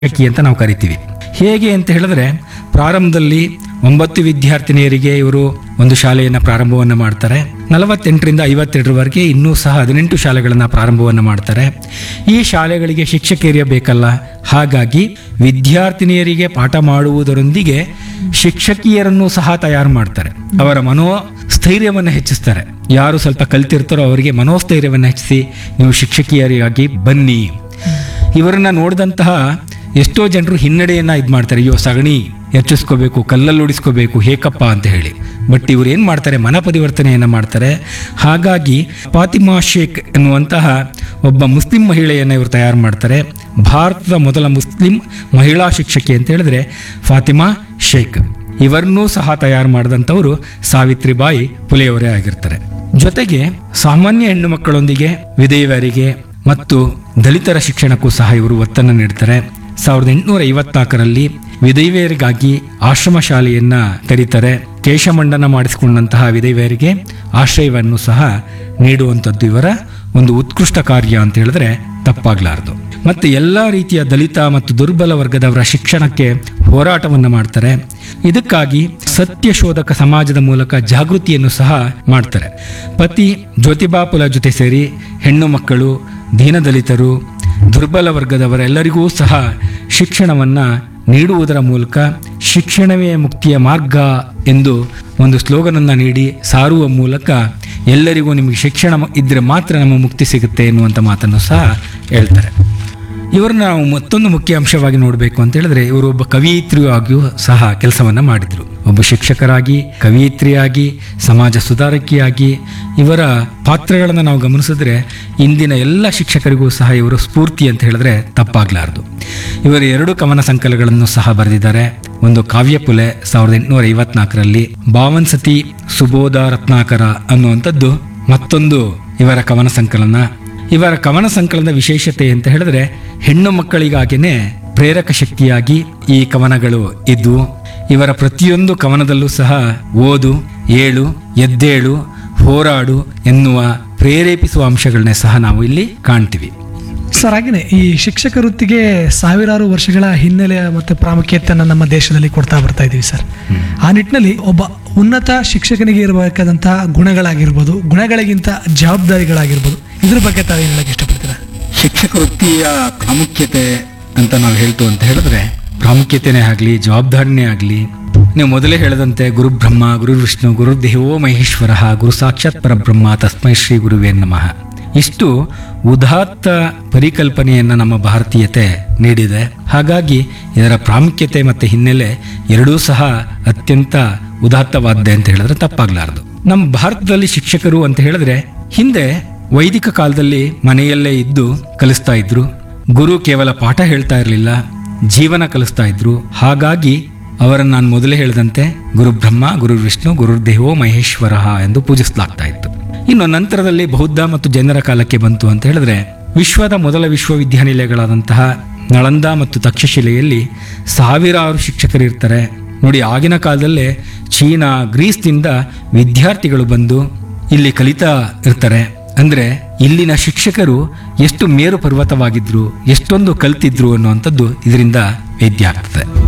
ಶಿಕ್ಷಕಿ ಅಂತ ನಾವು ಕರಿತೀವಿ ಹೇಗೆ ಅಂತ ಹೇಳಿದ್ರೆ ಪ್ರಾರಂಭದಲ್ಲಿ ಒಂಬತ್ತು ವಿದ್ಯಾರ್ಥಿನಿಯರಿಗೆ ಇವರು ಒಂದು ಶಾಲೆಯನ್ನು ಪ್ರಾರಂಭವನ್ನು ಮಾಡ್ತಾರೆ ನಲವತ್ತೆಂಟರಿಂದ ಐವತ್ತೆರಡರವರೆಗೆ ಇನ್ನೂ ಸಹ ಹದಿನೆಂಟು ಶಾಲೆಗಳನ್ನು ಪ್ರಾರಂಭವನ್ನು ಮಾಡ್ತಾರೆ ಈ ಶಾಲೆಗಳಿಗೆ ಶಿಕ್ಷಕಿಯರೇ ಬೇಕಲ್ಲ ಹಾಗಾಗಿ ವಿದ್ಯಾರ್ಥಿನಿಯರಿಗೆ ಪಾಠ ಮಾಡುವುದರೊಂದಿಗೆ ಶಿಕ್ಷಕಿಯರನ್ನು ಸಹ ತಯಾರು ಮಾಡ್ತಾರೆ ಅವರ ಮನೋ ಸ್ಥೈರ್ಯವನ್ನು ಹೆಚ್ಚಿಸ್ತಾರೆ ಯಾರು ಸ್ವಲ್ಪ ಕಲ್ತಿರ್ತಾರೋ ಅವರಿಗೆ ಮನೋಸ್ಥೈರ್ಯವನ್ನು ಹೆಚ್ಚಿಸಿ ನೀವು ಶಿಕ್ಷಕಿಯರಿಗಾಗಿ ಬನ್ನಿ ಇವರನ್ನ ನೋಡಿದಂತಹ ಎಷ್ಟೋ ಜನರು ಹಿನ್ನಡೆಯನ್ನ ಇದು ಮಾಡ್ತಾರೆ ಅಯ್ಯೋ ಸಗಣಿ ಹೆಚ್ಚಿಸ್ಕೋಬೇಕು ಕಲ್ಲಲ್ಲಿ ಉಡಿಸ್ಕೋಬೇಕು ಹೇಕಪ್ಪ ಅಂತ ಹೇಳಿ ಬಟ್ ಇವ್ರು ಏನು ಮಾಡ್ತಾರೆ ಮನ ಪರಿವರ್ತನೆಯನ್ನು ಮಾಡ್ತಾರೆ ಹಾಗಾಗಿ ಫಾತಿಮಾ ಶೇಖ್ ಎನ್ನುವಂತಹ ಒಬ್ಬ ಮುಸ್ಲಿಂ ಮಹಿಳೆಯನ್ನು ಇವರು ತಯಾರು ಮಾಡ್ತಾರೆ ಭಾರತದ ಮೊದಲ ಮುಸ್ಲಿಂ ಮಹಿಳಾ ಶಿಕ್ಷಕಿ ಅಂತ ಹೇಳಿದ್ರೆ ಫಾತಿಮಾ ಶೇಖ್ ಇವರನ್ನೂ ಸಹ ತಯಾರು ಮಾಡಿದಂಥವರು ಸಾವಿತ್ರಿಬಾಯಿ ಪುಲೆಯವರೇ ಆಗಿರ್ತಾರೆ ಜೊತೆಗೆ ಸಾಮಾನ್ಯ ಹೆಣ್ಣು ಮಕ್ಕಳೊಂದಿಗೆ ವಿಧೇಯರಿಗೆ ಮತ್ತು ದಲಿತರ ಶಿಕ್ಷಣಕ್ಕೂ ಸಹ ಇವರು ಒತ್ತನ್ನು ನೀಡ್ತಾರೆ ಸಾವಿರದ ಎಂಟುನೂರ ಐವತ್ನಾಲ್ಕರಲ್ಲಿ ವಿಧೈವೆಯರಿಗಾಗಿ ಆಶ್ರಮ ಶಾಲೆಯನ್ನ ತೆರೀತಾರೆ ಕೇಶಮಂಡನ ಮಾಡಿಸಿಕೊಂಡಂತಹ ವಿಧೈವೆಯರಿಗೆ ಆಶ್ರಯವನ್ನು ಸಹ ನೀಡುವಂಥದ್ದು ಇವರ ಒಂದು ಉತ್ಕೃಷ್ಟ ಕಾರ್ಯ ಅಂತ ಹೇಳಿದ್ರೆ ತಪ್ಪಾಗಲಾರದು ಮತ್ತೆ ಎಲ್ಲ ರೀತಿಯ ದಲಿತ ಮತ್ತು ದುರ್ಬಲ ವರ್ಗದವರ ಶಿಕ್ಷಣಕ್ಕೆ ಹೋರಾಟವನ್ನು ಮಾಡ್ತಾರೆ ಇದಕ್ಕಾಗಿ ಸತ್ಯ ಶೋಧಕ ಸಮಾಜದ ಮೂಲಕ ಜಾಗೃತಿಯನ್ನು ಸಹ ಮಾಡ್ತಾರೆ ಪತಿ ಜ್ಯೋತಿಬಾ ಪುಲ ಜೊತೆ ಸೇರಿ ಹೆಣ್ಣು ಮಕ್ಕಳು ದೀನದಲಿತರು ದುರ್ಬಲ ವರ್ಗದವರೆಲ್ಲರಿಗೂ ಸಹ ಶಿಕ್ಷಣವನ್ನು ನೀಡುವುದರ ಮೂಲಕ ಶಿಕ್ಷಣವೇ ಮುಕ್ತಿಯ ಮಾರ್ಗ ಎಂದು ಒಂದು ಸ್ಲೋಗನನ್ನು ನೀಡಿ ಸಾರುವ ಮೂಲಕ ಎಲ್ಲರಿಗೂ ನಿಮಗೆ ಶಿಕ್ಷಣ ಇದ್ದರೆ ಮಾತ್ರ ನಮ್ಮ ಮುಕ್ತಿ ಸಿಗುತ್ತೆ ಎನ್ನುವಂಥ ಮಾತನ್ನು ಸಹ ಹೇಳ್ತಾರೆ ಇವರನ್ನ ನಾವು ಮತ್ತೊಂದು ಮುಖ್ಯ ಅಂಶವಾಗಿ ನೋಡಬೇಕು ಅಂತ ಹೇಳಿದ್ರೆ ಇವರು ಒಬ್ಬ ಕವಿಯಿತ್ರಿಯಾಗಿಯೂ ಸಹ ಕೆಲಸವನ್ನ ಮಾಡಿದ್ರು ಒಬ್ಬ ಶಿಕ್ಷಕರಾಗಿ ಕವಿಯಿತ್ರಿಯಾಗಿ ಸಮಾಜ ಸುಧಾರಕಿಯಾಗಿ ಇವರ ಪಾತ್ರಗಳನ್ನು ನಾವು ಗಮನಿಸಿದ್ರೆ ಇಂದಿನ ಎಲ್ಲ ಶಿಕ್ಷಕರಿಗೂ ಸಹ ಇವರು ಸ್ಫೂರ್ತಿ ಅಂತ ಹೇಳಿದ್ರೆ ತಪ್ಪಾಗ್ಲಾರ್ದು ಇವರು ಎರಡು ಕವನ ಸಂಕಲನಗಳನ್ನು ಸಹ ಬರೆದಿದ್ದಾರೆ ಒಂದು ಕಾವ್ಯಪುಲೆ ಸಾವಿರದ ಎಂಟುನೂರ ಐವತ್ನಾಲ್ಕರಲ್ಲಿ ಭಾವನ್ಸತಿ ಸುಬೋಧ ರತ್ನಾಕರ ಅನ್ನುವಂಥದ್ದು ಮತ್ತೊಂದು ಇವರ ಕವನ ಸಂಕಲನ ಇವರ ಕವನ ಸಂಕಲನದ ವಿಶೇಷತೆ ಅಂತ ಹೇಳಿದ್ರೆ ಹೆಣ್ಣು ಮಕ್ಕಳಿಗಾಗಿನೇ ಪ್ರೇರಕ ಶಕ್ತಿಯಾಗಿ ಈ ಕವನಗಳು ಇದ್ವು ಇವರ ಪ್ರತಿಯೊಂದು ಕವನದಲ್ಲೂ ಸಹ ಓದು ಏಳು ಎದ್ದೇಳು ಹೋರಾಡು ಎನ್ನುವ ಪ್ರೇರೇಪಿಸುವ ಅಂಶಗಳನ್ನೇ ಸಹ ನಾವು ಇಲ್ಲಿ ಕಾಣ್ತೀವಿ ಸರ್ ಹಾಗೆಯೇ ಈ ಶಿಕ್ಷಕ ವೃತ್ತಿಗೆ ಸಾವಿರಾರು ವರ್ಷಗಳ ಹಿನ್ನೆಲೆ ಮತ್ತು ಪ್ರಾಮುಖ್ಯತೆಯನ್ನು ನಮ್ಮ ದೇಶದಲ್ಲಿ ಕೊಡ್ತಾ ಬರ್ತಾ ಇದ್ದೀವಿ ಸರ್ ಆ ನಿಟ್ಟಿನಲ್ಲಿ ಒಬ್ಬ ಉನ್ನತ ಶಿಕ್ಷಕನಿಗೆ ಇರಬೇಕಾದಂತಹ ಗುಣಗಳಾಗಿರ್ಬೋದು ಗುಣಗಳಿಗಿಂತ ಜವಾಬ್ದಾರಿಗಳಾಗಿರ್ಬೋದು ಇದ್ರ ಬಗ್ಗೆ ತಾವು ಏನು ಹೇಳಕ್ಕೆ ಇಷ್ಟಪಡ್ತೀರಾ ಶಿಕ್ಷಕ ವೃತ್ತಿಯ ಪ್ರಾಮುಖ್ಯತೆ ಅಂತ ನಾವು ಹೇಳ್ತು ಅಂತ ಹೇಳಿದ್ರೆ ಪ್ರಾಮುಖ್ಯತೆನೇ ಆಗಲಿ ಜವಾಬ್ದಾರಿನೇ ಆಗಲಿ ನೀವು ಮೊದಲೇ ಹೇಳದಂತೆ ಗುರು ಬ್ರಹ್ಮ ಗುರು ವಿಷ್ಣು ಗುರು ದೇವೋ ಮಹೇಶ್ವರ ಗುರು ಸಾಕ್ಷಾತ್ ಪರಬ್ರಹ್ಮ ತಸ್ಮೈ ಶ್ರೀ ಗುರುವೇ ನಮಃ ಇಷ್ಟು ಉದಾತ್ತ ಪರಿಕಲ್ಪನೆಯನ್ನು ನಮ್ಮ ಭಾರತೀಯತೆ ನೀಡಿದೆ ಹಾಗಾಗಿ ಇದರ ಪ್ರಾಮುಖ್ಯತೆ ಮತ್ತು ಹಿನ್ನೆಲೆ ಎರಡೂ ಸಹ ಅತ್ಯಂತ ಉದಾತ್ತವಾದ್ದೆ ಅಂತ ಹೇಳಿದ್ರೆ ತಪ್ಪಾಗ್ಲಾರದು ನಮ್ಮ ಭಾರತದಲ್ಲಿ ಶಿಕ್ಷಕರು ಅಂತ ಹೇಳಿದ್ರೆ ಹಿಂದೆ ವೈದಿಕ ಕಾಲದಲ್ಲಿ ಮನೆಯಲ್ಲೇ ಇದ್ದು ಕಲಿಸ್ತಾ ಇದ್ರು ಗುರು ಕೇವಲ ಪಾಠ ಹೇಳ್ತಾ ಇರಲಿಲ್ಲ ಜೀವನ ಕಲಿಸ್ತಾ ಇದ್ರು ಹಾಗಾಗಿ ಅವರನ್ನು ನಾನು ಮೊದಲೇ ಹೇಳಿದಂತೆ ಗುರು ಬ್ರಹ್ಮ ಗುರು ವಿಷ್ಣು ಗುರು ದೇವೋ ಮಹೇಶ್ವರ ಎಂದು ಪೂಜಿಸಲಾಗ್ತಾ ಇತ್ತು ಇನ್ನು ನಂತರದಲ್ಲಿ ಬೌದ್ಧ ಮತ್ತು ಜೈನರ ಕಾಲಕ್ಕೆ ಬಂತು ಅಂತ ಹೇಳಿದ್ರೆ ವಿಶ್ವದ ಮೊದಲ ವಿಶ್ವವಿದ್ಯಾನಿಲಯಗಳಾದಂತಹ ನಳಂದ ಮತ್ತು ತಕ್ಷಶಿಲೆಯಲ್ಲಿ ಸಾವಿರಾರು ಶಿಕ್ಷಕರು ಇರ್ತಾರೆ ನೋಡಿ ಆಗಿನ ಕಾಲದಲ್ಲೇ ಚೀನಾ ಗ್ರೀಸ್ನಿಂದ ವಿದ್ಯಾರ್ಥಿಗಳು ಬಂದು ಇಲ್ಲಿ ಕಲಿತಾ ಇರ್ತಾರೆ ಅಂದ್ರೆ ಇಲ್ಲಿನ ಶಿಕ್ಷಕರು ಎಷ್ಟು ಮೇರು ಪರ್ವತವಾಗಿದ್ರು ಎಷ್ಟೊಂದು ಕಲ್ತಿದ್ರು ಅನ್ನುವಂಥದ್ದು ಇದರಿಂದ ವೇದ್ಯ ಆಗ್ತದೆ